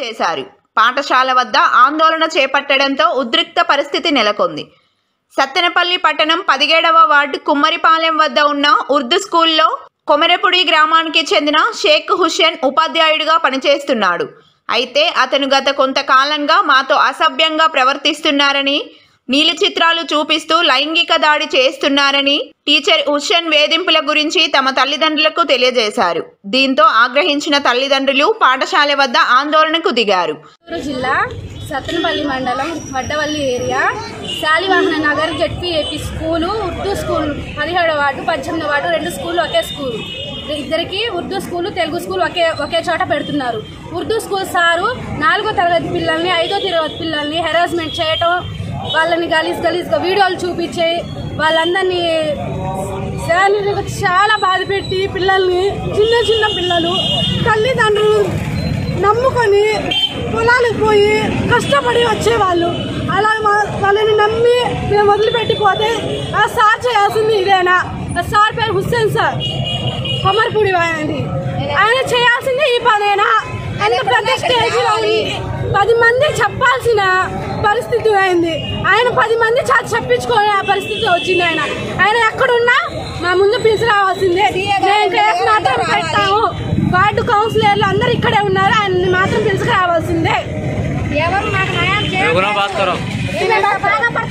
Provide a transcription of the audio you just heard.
చేశారు పాఠశాల వద్ద ఆందోళన చేపట్టడంతో ఉద్రిక్త పరిస్థితి నెలకొంది సత్తెనపల్లి పట్టణం పదిహేడవ వార్డు కుమ్మరిపాలెం వద్ద ఉన్న ఉర్దూ స్కూల్లో కొమరపుడి గ్రామానికి చెందిన షేక్ హుస్సేన్ ఉపాధ్యాయుడిగా పనిచేస్తున్నాడు అయితే అతను గత కొంతకాలంగా మాతో అసభ్యంగా ప్రవర్తిస్తున్నారని నీలి చిత్రాలు చూపిస్తూ లైంగిక దాడి చేస్తున్నారని టీచర్ హుస్సేన్ వేధింపుల గురించి తమ తల్లిదండ్రులకు తెలియజేశారు దీంతో ఆగ్రహించిన తల్లిదండ్రులు పాఠశాల వద్ద ఆందోళనకు దిగారు చిత్తూరు జిల్లా సత్తెనపల్లి మండలం Vaddavalli area Shalivahana Nagar ZPAP school Urdu school పదిహేడో వార్డు పద్దెనిమిదో వార్డు రెండు స్కూళ్ళు ఒకే స్కూల్ ఇద్దరికి ఉర్దూ స్కూలు తెలుగు స్కూల్ ఒకే ఒకే చోట పెడుతున్నారు ఉర్దూ స్కూల్ సారు నాలుగో తరగతి పిల్లల్ని ఐదో తరగతి పిల్లల్ని హెరాస్మెంట్ చేయటం వాళ్ళని గలీజ్ గలీజ్గా వీడియోలు చూపించి వాళ్ళందరినీ శారీరక చాలా బాధ పెట్టి పిల్లల్ని చిన్న చిన్న పిల్లలు తల్లిదండ్రులు నమ్ముకొని పొలాలకు పోయి కష్టపడి వచ్చేవాళ్ళు అలా వా- వాళ్ళని నమ్మి మేము వదిలిపెట్టిపోతే ఆ సార్ చేయాల్సింది ఇదేనా ఆ సార్ పేరు హుస్సేన్ సార్ కొమర్పూడి ఆయనది ఆయన చేయాల్సింది ఈ పనేనా ఎంత పెద్ద స్టేజ్లో ఉంది. పది మంది చెప్పాల్సిన పరిస్థితి అయింది ఆయన పది మంది చ- చెప్పించుకోలే ఆ పరిస్థితి వచ్చింది ఆయన ఆయన ఎక్కడున్నా మా ముందు పిలిచి రావాల్సిందే మేము కేసు మాత్రం పెట్టాము వార్డు కౌన్సిలర్లు అందరూ ఇక్కడే ఉన్నారు ఆయన్ని మాత్రం పిలుచుకు రావాల్సిందే ఎవరు నాకు న్యాయం రఘునా భాస్కరం చేయాలి